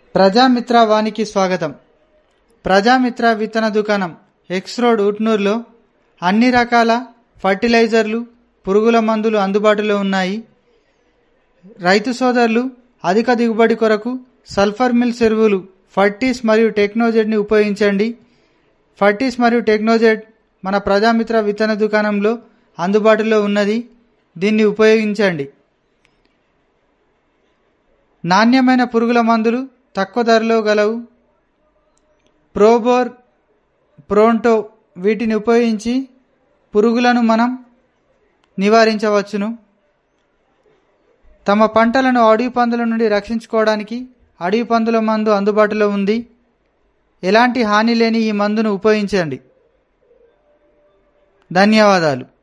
ప్రజామిత్ర వానికి స్వాగతం ప్రజామిత్ర విత్తన దుకాణం ఎక్స్ రోడ్ ఉట్నూరులో అన్ని రకాల ఫర్టిలైజర్లు పురుగుల మందులు అందుబాటులో ఉన్నాయి రైతు సోదరులు అధిక దిగుబడి కొరకు సల్ఫర్ మిల్ ఎరువులు ఫర్టీస్ మరియు టెక్నోజెడ్ని ఉపయోగించండి ఫర్టీస్ మరియు టెక్నోజెడ్ మన ప్రజామిత్ర విత్తన దుకాణంలో అందుబాటులో ఉన్నది దీన్ని ఉపయోగించండి నాణ్యమైన పురుగుల మందులు తక్కువ ధరలో గలవు ప్రోబోర్ ప్రోంటో వీటిని ఉపయోగించి పురుగులను మనం నివారించవచ్చును తమ పంటలను అడవి పందుల నుండి రక్షించుకోవడానికి అడవి పందుల మందు అందుబాటులో ఉంది ఎలాంటి హాని లేని ఈ మందును ఉపయోగించండి ధన్యవాదాలు